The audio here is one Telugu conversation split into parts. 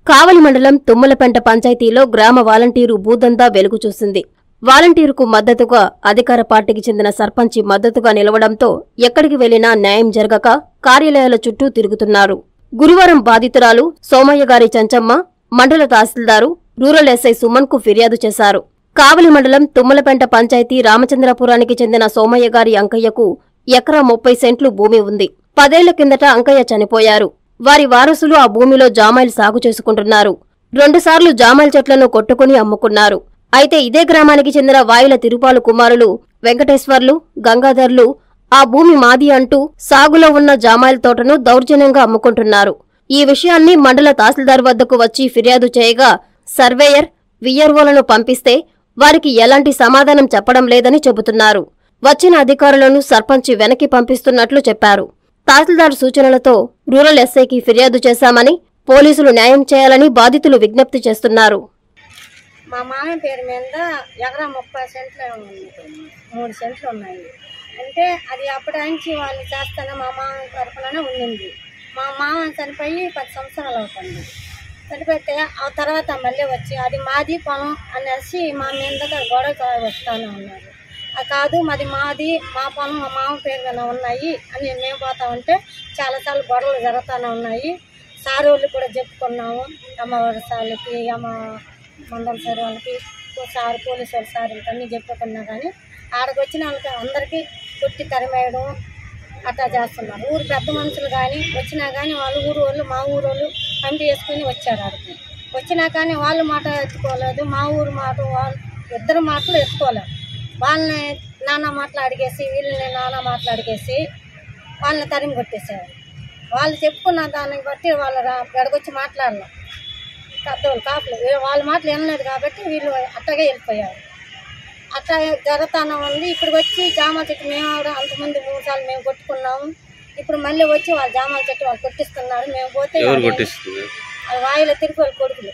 కావలి మండలం తుమ్మలపెంట పంచాయతీలో గ్రామ వాలంటీరు భూదందా వెలుగు చూసింది వాలంటీరుకు మద్దతుగా అధికార పార్టీకి చెందిన సర్పంచి మద్దతుగా నిలవడంతో ఎక్కడికి వెళ్లినా న్యాయం జరగక కార్యాలయాల చుట్టూ తిరుగుతున్నారు గురువారం బాధితురాలు సోమయ్య గారి చంచమ్మ మండల తహసీల్దారు రూరల్ ఎస్ఐ సుమన్ కు ఫిర్యాదు చేశారు కావలి మండలం తుమ్మలపెంట పంచాయతీ రామచంద్రపురానికి చెందిన సోమయ్య గారి అంకయ్యకు ఎకరా ముప్పై సెంట్లు భూమి ఉంది పదేళ్ల కిందట అంకయ్య చనిపోయారు వారి వారసులు ఆ భూమిలో జామాయిలు సాగు చేసుకుంటున్నారు రెండుసార్లు జామాయిల చెట్లను కొట్టుకుని అమ్ముకున్నారు అయితే ఇదే గ్రామానికి చెందిన వాయుల తిరుపాలు కుమారులు వెంకటేశ్వర్లు గంగాధర్లు ఆ భూమి మాది అంటూ సాగులో ఉన్న జామాయిల తోటను దౌర్జన్యంగా అమ్ముకుంటున్నారు ఈ విషయాన్ని మండల తహసీల్దార్ వద్దకు వచ్చి ఫిర్యాదు చేయగా సర్వేయర్ విఆర్ఓలను పంపిస్తే వారికి ఎలాంటి సమాధానం చెప్పడం లేదని చెబుతున్నారు వచ్చిన అధికారులను సర్పంచ్ వెనక్కి పంపిస్తున్నట్లు చెప్పారు తహసీల్దార్ సూచనలతో రూరల్ ఎస్ఐకి ఫిర్యాదు చేశామని పోలీసులు న్యాయం చేయాలని బాధితులు విజ్ఞప్తి చేస్తున్నారు మా మామ పేరు మీద ఎకరా ముప్పై సెంట్లు ఉంది మూడు సెంట్లు ఉన్నాయి అంటే అది అప్పటించి వాళ్ళు చేస్తానే మా మామ తరపుననే ఉండింది మా మామ చనిపోయి పది సంవత్సరాలు అవుతుంది చనిపోతే ఆ తర్వాత మళ్ళీ వచ్చి అది మాది పొలం అనేసి మా మీద గొడవ వస్తానే ఉన్నారు అది కాదు మాది మాది మా పొలం మా మామ పేరు మీద ఉన్నాయి అని మేము పోతా ఉంటే చాలాసార్లు గొడవలు జరుగుతూనే ఉన్నాయి సార్ వాళ్ళు కూడా చెప్పుకున్నాము అమ్మవారి సార్లకి అమ్మ మండల సార్ వాళ్ళకి సార్ పోలీసు వాళ్ళ సార్ అన్నీ చెప్పుకున్నా కానీ ఆడకు వచ్చిన వాళ్ళకి అందరికీ కొట్టి తరిమేయడం అట్లా చేస్తున్నారు ఊరు పెద్ద మనుషులు కానీ వచ్చినా కానీ వాళ్ళు ఊరు వాళ్ళు మా ఊరు వాళ్ళు కమిటీ వేసుకుని వచ్చారు ఆడికి వచ్చినా కానీ వాళ్ళ మాట ఎత్తుకోలేదు మా ఊరు మాట వాళ్ళు ఇద్దరు మాటలు ఎత్తుకోలేదు వాళ్ళని నాన్న మాటలు అడిగేసి వీళ్ళని నాన్న మాటలు అడిగేసి వాళ్ళని తరిమి కొట్టేశారు వాళ్ళు చెప్పుకున్న దాన్ని బట్టి వాళ్ళు రా ఎడగొచ్చి మాట్లాడలేదు పెద్దవాళ్ళు కాపులు వీ- వాళ్ళ మాటలు వినలేదు కాబట్టి వీళ్ళు అట్టగే వెళ్ళిపోయారు అట్లా జరుగుతానే ఉంది ఇప్పుడు వచ్చి జామ చెట్టు మేము కూడా అంతమంది మూడు సార్లు మేము కొట్టుకున్నాము ఇప్పుడు మళ్ళీ వచ్చి వాళ్ళ జామాల చెట్టు వాళ్ళు కొట్టిస్తున్నారు మేము పోతే ఎవరు అది- కొట్టిస్తుంది అది వాయిల తిరుపతి కొడుకులు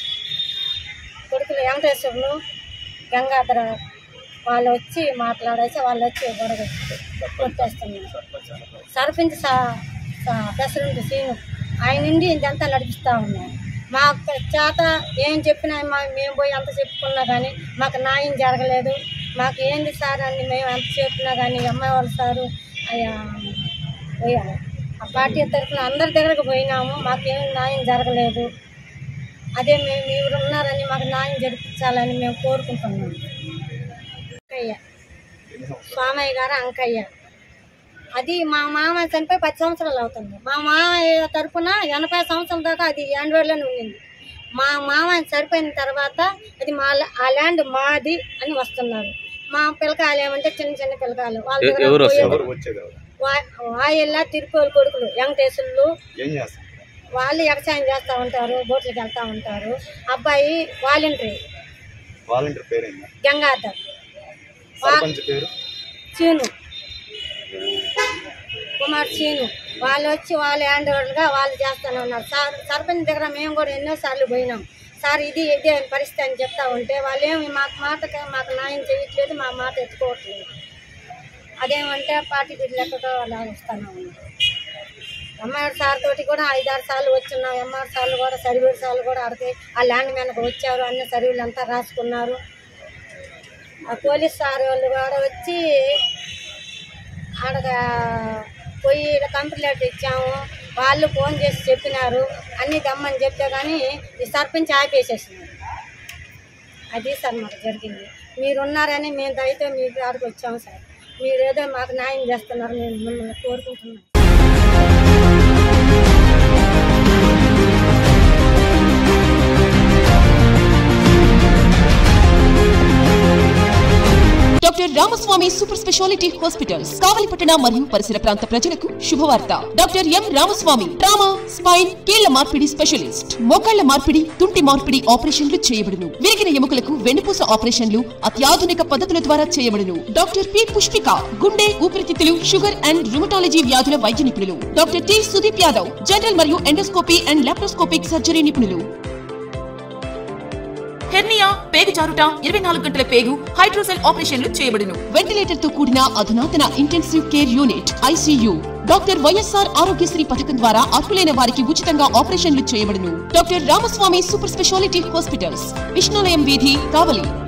కొడుకులు వెంకటేశ్వరులు గంగాధర వాళ్ళు వచ్చి మాట్లాడేసి వాళ్ళు వచ్చి గొడవ కొట్టేస్తున్నారు సర్పంచ్ సా- సా- ప్రెసిడెంట్ సీను ఆయన నుండి ఇదంతా నడిపిస్తూ ఉన్నారు మా చేత ఏం చెప్పినా మా మేము పోయి అంత చెప్పుకున్నా కానీ మాకు న్యాయం జరగలేదు మాకు ఏంది సార్ అని మేము ఎంత చెప్పినా కానీ అమ్మాయి వాళ్ళు సారు అయ్యా పోయారు ఆ పార్టీ తరఫున అందరి దగ్గరకు పోయినాము మాకేం న్యాయం జరగలేదు అదే మేము మీరు ఉన్నారని మాకు న్యాయం జరిపించాలని మేము కోరుకుంటున్నాము అంకయ్య స్వామయ్య గారు అంకయ్య అది మా మామ చనిపోయి పది సంవత్సరాలు అవుతుంది మా మామయ్య తరఫున ఎనభై సంవత్సరాల దాకా అది యాండ్వేడ్లోనే ఉండింది మా మామ చనిపోయిన తర్వాత అది మా లా- ఆ ల్యాండ్ మాది అని వస్తున్నారు మా పిల్లకాయలు ఏమంటే చిన్న చిన్న పిల్లకాయలు వాళ్ళ ఎ- దగ్గర ఎవరు పోయేది- వస్తారు? వచ్చేది ఎవరు? వా- వాయిల్లా తిరుపతి కొడుకులు వెంకటేశ్వర్లు ఏం చేస్తాం వాళ్ళు వ్యవసాయం చేస్తూ ఉంటారు బోట్లకు వెళ్తూ ఉంటారు అబ్బాయి వాలంటరీ వాలంటీర్ పేరేందా గంగాధర్ సర్పంచ్ పేరు చీను కుమార్ చీను వాళ్ళు వచ్చి వాళ్ళు హ్యాండ్ ఓవర్గా వాళ్ళు చేస్తూనే ఉన్నారు సార్ సర్పంచ్ దగ్గర మేము కూడా ఎన్నోసార్లు పోయినాం సార్ ఇది ఇదే పరిస్థితి అని చెప్తా ఉంటే వాళ్ళు ఏమి మాకు మాటకి మాకు న్యాయం చేయట్లేదు మా మాట ఎత్తుకోవట్లేదు అదేమంటే పార్టీ బిడ్డ లెక్కతో అలా వస్తాను ఉన్నారు ఎంఆర్ సార్ తోటి కూడా ఐదారు సార్లు వచ్చున్నాం ఎంఆర్ సార్లు కూడా సర్వీర్ సార్లు కూడా అడిగి ఆ ల్యాండ్ మీదకి వచ్చారు అన్ని సర్వీలు అంతా రాసుకున్నారు ఆ పోలీస్ సార్ వాళ్ళు కూడా వచ్చి ఆడ పోయి కంప్లైంట్ ఇచ్చాము వాళ్ళు ఫోన్ చేసి చెప్పినారు అన్ని దమ్మని చెప్తే కానీ ఈ సర్పంచ్ ఆపేసేసినారు అది సార్ మాకు జరిగింది మీరు ఉన్నారని మేము దయతో మీ కాడికి వచ్చాము సార్ మీరు ఏదో మాకు న్యాయం చేస్తున్నారు మేము మిమ్మల్ని కోరుకుంటున్నాం doctor Ramaswamy super speciality hospitals కావలిపట్టణ మరియు పరిసర ప్రాంత ప్రజలకు శుభవార్త doctor M Ramaswamy trauma spine కీళ్ల మార్పిడి స్పెషలిస్ట్ మోకాళ్ల మార్పిడి తుంటి మార్పిడి ఆపరేషన్లు చేయబడును విరిగిన ఎముకలకు వెన్నుపూస ఆపరేషన్లు అత్యాధునిక పద్ధతుల ద్వారా చేయబడును డాక్టర్ పి పుష్పిక గుండె ఊపిరితిత్తులు షుగర్ అండ్ రుమటాలజీ వ్యాధుల వైద్య నిపుణులు doctor T Sudeep Yadav general మరియు ఎండోస్కోపీ అండ్ లాప్రోస్కోపిక్ సర్జరీ నిపుణులు హెర్నియా పేగు జారుట ఇరవై నాలుగు గంటల పేగు హైడ్రోసెల్ ఆపరేషన్లు చేయబడును వెంటిలేటర్ తో కూడిన అధునాతన intensive care unit ICU doctor YSR Aarogyasri పథకం ద్వారా అర్హులైన వారికి ఉచితంగా ఆపరేషన్లు చేయబడును doctor Ramaswamy super speciality hospitals విష్ణులయం వీధి కావలి